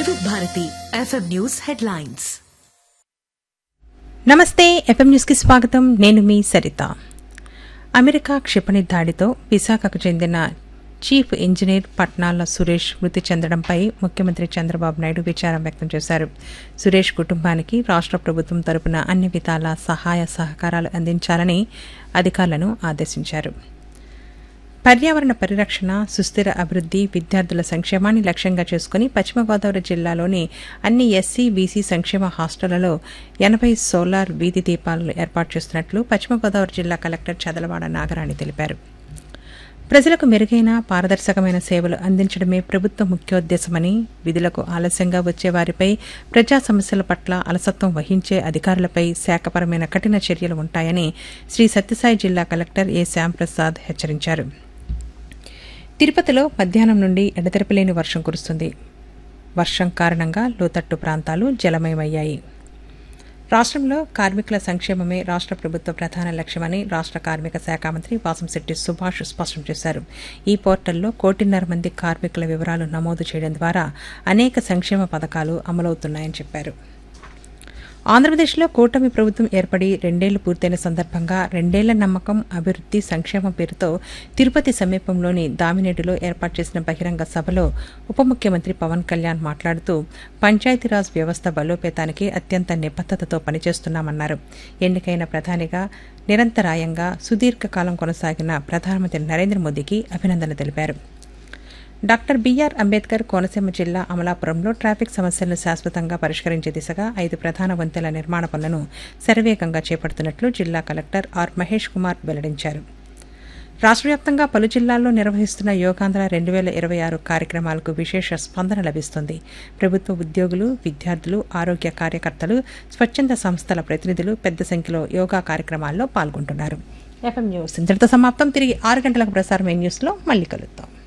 వివిధ Bharati FM news headlines నమస్తే FM న్యూస్కి స్వాగతం నేను మీ సరిత అమెరికా క్షిపణి దాడితో విశాఖకు చెందిన చీఫ్ ఇంజనీర్ పట్నాల సురేష్ మృతి చెందడంపై ముఖ్యమంత్రి చంద్రబాబు నాయుడు విచారం వ్యక్తం చేశారు సురేష్ కుటుంబానికి రాష్ట్ర ప్రభుత్వం తరపున అన్ని విధాల సహాయ సహకారాలు అందించాలని అధికారులను ఆదేశించారు పర్యావరణ పరిరక్షణ సుస్థిర అభివృద్ది విద్యార్థుల సంక్షేమాన్ని లక్ష్యంగా చేసుకుని పశ్చిమ గోదావరి జిల్లాలోని అన్ని ఎస్సీ బీసీ సంక్షేమ హాస్టళ్లలో ఎనభై సోలార్ వీధి దీపాలను ఏర్పాటు చేస్తున్నట్లు పశ్చిమ గోదావరి జిల్లా కలెక్టర్ చదలవాడ నాగరాణి తెలిపారు ప్రజలకు మెరుగైన పారదర్శకమైన సేవలు అందించడమే ప్రభుత్వ ముఖ్యోద్దేశమని విధులకు ఆలస్యంగా వచ్చే వారిపై ప్రజా సమస్యల పట్ల అలసత్వం వహించే అధికారులపై శాఖపరమైన కఠిన చర్యలు ఉంటాయని శ్రీ సత్యసాయి జిల్లా కలెక్టర్ ఏ శ్యాంప్రసాద్ హెచ్చరించారు తిరుపతిలో మధ్యాహ్నం నుండి ఎడతెరపలేని వర్షం కురుస్తుంది వర్షం కారణంగా లోతట్టు ప్రాంతాలు జలమయమయ్యాయి రాష్ట్రంలో కార్మికుల సంక్షేమమే రాష్ట్ర ప్రభుత్వ ప్రధాన లక్ష్యమని రాష్ట్ర కార్మిక శాఖ మంత్రి వాసంశెట్టి సుభాష్ స్పష్టం చేశారు ఈ పోర్టల్లో కోటిన్నర మంది కార్మికుల వివరాలు నమోదు చేయడం ద్వారా అనేక సంక్షేమ పథకాలు అమలవుతున్నాయని చెప్పారు ఆంధ్రప్రదేశ్లో కూటమి ప్రభుత్వం ఏర్పడి రెండేళ్లు పూర్తయిన సందర్భంగా రెండేళ్ల నమ్మకం అభివృద్ది సంక్షేమం పేరుతో తిరుపతి సమీపంలోని దామినేడులో ఏర్పాటు చేసిన బహిరంగ సభలో ఉప ముఖ్యమంత్రి పవన్ కళ్యాణ్ మాట్లాడుతూ పంచాయతీరాజ్ వ్యవస్థ బలోపేతానికి అత్యంత నిబద్దతతో పనిచేస్తున్నామన్నారు ఎన్నికైన ప్రధానిగా నిరంతరాయంగా సుదీర్ఘకాలం కొనసాగిన ప్రధానమంత్రి నరేంద్ర మోదీకి అభినందన తెలిపారు డాక్టర్ బీఆర్ అంబేద్కర్ కోనసీమ జిల్లా అమలాపురంలో ట్రాఫిక్ సమస్యలను శాశ్వతంగా పరిష్కరించే దిశగా ఐదు ప్రధాన వంతెల నిర్మాణ పనులను శరవేగంగా చేపడుతున్నట్లు జిల్లా కలెక్టర్ ఆర్ మహేష్ కుమార్ వెల్లడించారు రాష్ట్ర వ్యాప్తంగా పలు జిల్లాల్లో నిర్వహిస్తున్న యోగాంధ్ర రెండు వేల ఇరవై ఆరు కార్యక్రమాలకు విశేష స్పందన లభిస్తుంది ప్రభుత్వ ఉద్యోగులు విద్యార్థులు ఆరోగ్య కార్యకర్తలు స్వచ్ఛంద సంస్థల ప్రతినిధులు పెద్ద సంఖ్యలో యోగా కార్యక్రమాల్లో పాల్గొంటున్నారు ఎఫ్ఎం న్యూస్ ఇంతటితో సమాప్తం తిరిగి ఆరు గంటలకు ప్రసారమైన న్యూస్లో మళ్ళీ కలుద్దాం